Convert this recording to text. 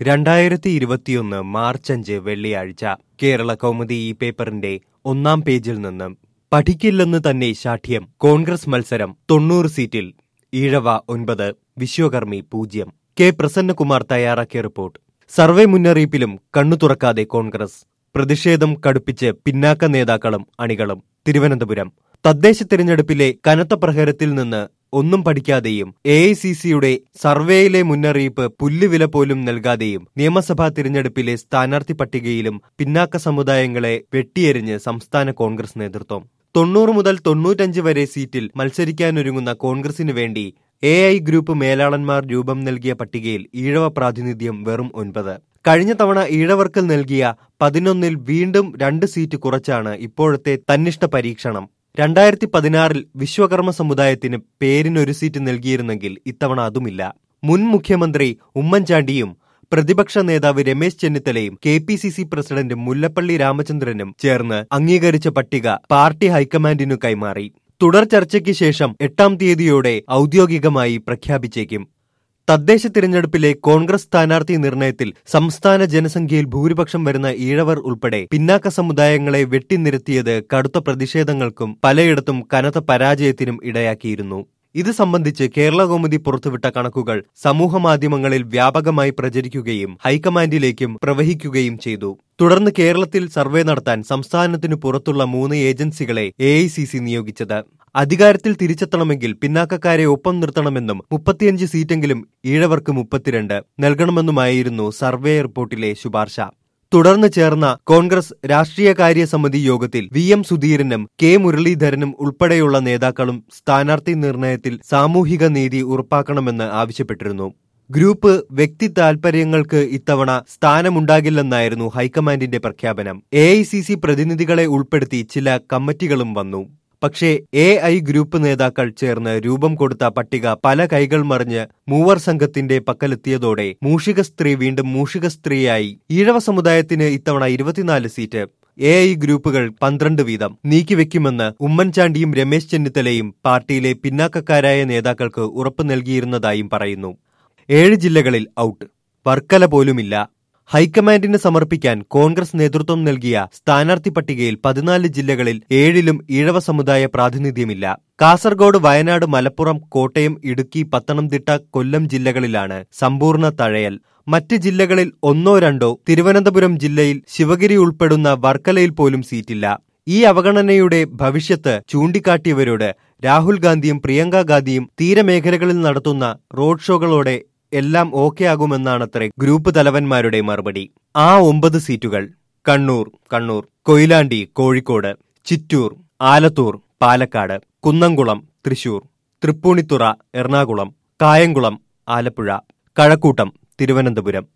രണ്ടായിരത്തി ഇരുപത്തിയൊന്ന് മാർച്ച് അഞ്ച് വെള്ളിയാഴ്ച കേരള കൗമുദി ഈ പേപ്പറിന്റെ ഒന്നാം പേജിൽ നിന്ന് പഠിക്കില്ലെന്ന് തന്നെ ശാഠ്യം കോൺഗ്രസ് മത്സരം തൊണ്ണൂറ് സീറ്റിൽ ഈഴവ ഒൻപത് വിശ്വകർമ്മി പൂജ്യം കെ പ്രസന്നകുമാർ തയ്യാറാക്കിയ റിപ്പോർട്ട് സർവേ മുന്നറിയിപ്പിലും കണ്ണു തുറക്കാതെ കോൺഗ്രസ് പ്രതിഷേധം കടുപ്പിച്ച് പിന്നാക്ക നേതാക്കളും അണികളും തിരുവനന്തപുരം തദ്ദേശ തിരഞ്ഞെടുപ്പിലെ കനത്ത പ്രഹരത്തിൽ നിന്ന് ഒന്നും പഠിക്കാതെയും എ ഐ സി സിയുടെ സർവേയിലെ മുന്നറിയിപ്പ് പുല്ലുവില പോലും നൽകാതെയും നിയമസഭാ തിരഞ്ഞെടുപ്പിലെ സ്ഥാനാർത്ഥി പട്ടികയിലും പിന്നാക്ക സമുദായങ്ങളെ വെട്ടിയെറിഞ്ഞ് സംസ്ഥാന കോൺഗ്രസ് നേതൃത്വം തൊണ്ണൂറ് മുതൽ തൊണ്ണൂറ്റഞ്ച് വരെ സീറ്റിൽ മത്സരിക്കാനൊരുങ്ങുന്ന കോൺഗ്രസിനു വേണ്ടി എ ഐ ഗ്രൂപ്പ് മേലാളന്മാർ രൂപം നൽകിയ പട്ടികയിൽ ഈഴവ പ്രാതിനിധ്യം വെറും ഒൻപത് കഴിഞ്ഞ തവണ ഈഴവർക്ക് നൽകിയ പതിനൊന്നിൽ വീണ്ടും രണ്ട് സീറ്റ് കുറച്ചാണ് ഇപ്പോഴത്തെ തന്നിഷ്ട പരീക്ഷണം രണ്ടായിരത്തി പതിനാറിൽ വിശ്വകർമ്മ സമുദായത്തിന് പേരിനൊരു സീറ്റ് നൽകിയിരുന്നെങ്കിൽ ഇത്തവണ അതുമില്ല മുൻ മുഖ്യമന്ത്രി ഉമ്മൻചാണ്ടിയും പ്രതിപക്ഷ നേതാവ് രമേശ് ചെന്നിത്തലയും K P C C president Mullappally രാമചന്ദ്രനും ചേർന്ന് അംഗീകരിച്ച പട്ടിക പാർട്ടി ഹൈക്കമാൻഡിനു കൈമാറി തുടർ ചർച്ചയ്ക്ക് ശേഷം എട്ടാം തീയതിയോടെ ഔദ്യോഗികമായി പ്രഖ്യാപിച്ചേക്കും തദ്ദേശ തിരഞ്ഞെടുപ്പിലെ കോൺഗ്രസ് സ്ഥാനാർത്ഥി നിർണയത്തിൽ സംസ്ഥാന ജനസംഖ്യയിൽ ഭൂരിപക്ഷം വരുന്ന ഈഴവർ ഉൾപ്പെടെ പിന്നാക്ക സമുദായങ്ങളെ വെട്ടിനിരത്തിയത് കടുത്ത പ്രതിഷേധങ്ങൾക്കും പലയിടത്തും കനത്ത പരാജയത്തിനും ഇടയാക്കിയിരുന്നു ഇത് സംബന്ധിച്ച് കേരള കൗമുദി പുറത്തുവിട്ട കണക്കുകൾ സമൂഹമാധ്യമങ്ങളിൽ വ്യാപകമായി പ്രചരിക്കുകയും ഹൈക്കമാൻഡിലേക്കും പ്രവഹിക്കുകയും ചെയ്തു തുടർന്ന് കേരളത്തിൽ സർവേ നടത്താൻ സംസ്ഥാനത്തിനു പുറത്തുള്ള മൂന്ന് ഏജൻസികളെ എ നിയോഗിച്ചത് അധികാരത്തിൽ തിരിച്ചെത്തണമെങ്കിൽ പിന്നാക്കക്കാരെ ഒപ്പം നിർത്തണമെന്നും മുപ്പത്തിയഞ്ച് സീറ്റെങ്കിലും ഈഴവർക്ക് മുപ്പത്തിരണ്ട് നൽകണമെന്നുമായിരുന്നു സർവേ റിപ്പോർട്ടിലെ ശുപാർശ തുടർന്ന് ചേർന്ന കോൺഗ്രസ് രാഷ്ട്രീയകാര്യ സമിതി യോഗത്തിൽ വി എം സുധീരനും കെ മുരളീധരനും ഉൾപ്പെടെയുള്ള നേതാക്കളും സ്ഥാനാർത്ഥി നിർണയത്തിൽ സാമൂഹിക നീതി ഉറപ്പാക്കണമെന്ന് ആവശ്യപ്പെട്ടിരുന്നു ഗ്രൂപ്പ് വ്യക്തി താൽപര്യങ്ങൾക്ക് ഇത്തവണ സ്ഥാനമുണ്ടാകില്ലെന്നായിരുന്നു ഹൈക്കമാൻഡിന്റെ പ്രഖ്യാപനം എ പ്രതിനിധികളെ ഉൾപ്പെടുത്തി ചില കമ്മിറ്റികളും വന്നു പക്ഷേ എ ഐ ഗ്രൂപ്പ് നേതാക്കൾ ചേർന്ന് രൂപം കൊടുത്ത പട്ടിക പല കൈകൾ മറിഞ്ഞ് മൂവർ സംഘത്തിന്റെ പക്കലെത്തിയതോടെ മൂഷിക സ്ത്രീ വീണ്ടും മൂഷിക സ്ത്രീയായി ഈഴവ സമുദായത്തിന് ഇത്തവണ ഇരുപത്തിനാല് സീറ്റ് എ ഐ ഗ്രൂപ്പുകൾ പന്ത്രണ്ട് വീതം നീക്കിവെക്കുമെന്ന് ഉമ്മൻചാണ്ടിയും രമേശ് ചെന്നിത്തലയും പാർട്ടിയിലെ പിന്നാക്കക്കാരായ നേതാക്കൾക്ക് ഉറപ്പു നൽകിയിരുന്നതായും പറയുന്നു ഏഴ് ജില്ലകളിൽ ഔട്ട് വർക്കല പോലുമില്ല ഹൈക്കമാൻഡിന് സമർപ്പിക്കാൻ കോൺഗ്രസ് നേതൃത്വം നൽകിയ സ്ഥാനാർത്ഥി പട്ടികയിൽ പതിനാല് ജില്ലകളിൽ ഏഴിലും ഈഴവ സമുദായ പ്രാതിനിധ്യമില്ല കാസർഗോഡ് വയനാട് മലപ്പുറം കോട്ടയം ഇടുക്കി പത്തനംതിട്ട കൊല്ലം ജില്ലകളിലാണ് സമ്പൂർണ്ണ തഴയൽ മറ്റ് ജില്ലകളിൽ ഒന്നോ രണ്ടോ തിരുവനന്തപുരം ജില്ലയിൽ ശിവഗിരി ഉൾപ്പെടുന്ന വർക്കലയിൽ പോലും സീറ്റില്ല ഈ അവഗണനയുടെ ഭവിഷ്യത്ത് ചൂണ്ടിക്കാട്ടിയവരോട് രാഹുൽ ഗാന്ധിയും പ്രിയങ്ക ഗാന്ധിയും തീരമേഖലകളിൽ നടത്തുന്ന റോഡ് ഷോകളോടെ എല്ലാം ഓക്കെ ആകുമെന്നാണത്രേ ഗ്രൂപ്പ് തലവന്മാരുടെ മറുപടി ആ ഒമ്പത് സീറ്റുകൾ കണ്ണൂർ കണ്ണൂർ കൊയിലാണ്ടി കോഴിക്കോട് ചിറ്റൂർ ആലത്തൂർ പാലക്കാട് കുന്നംകുളം തൃശൂർ തൃപ്പൂണിത്തുറ എറണാകുളം കായംകുളം ആലപ്പുഴ കഴക്കൂട്ടം തിരുവനന്തപുരം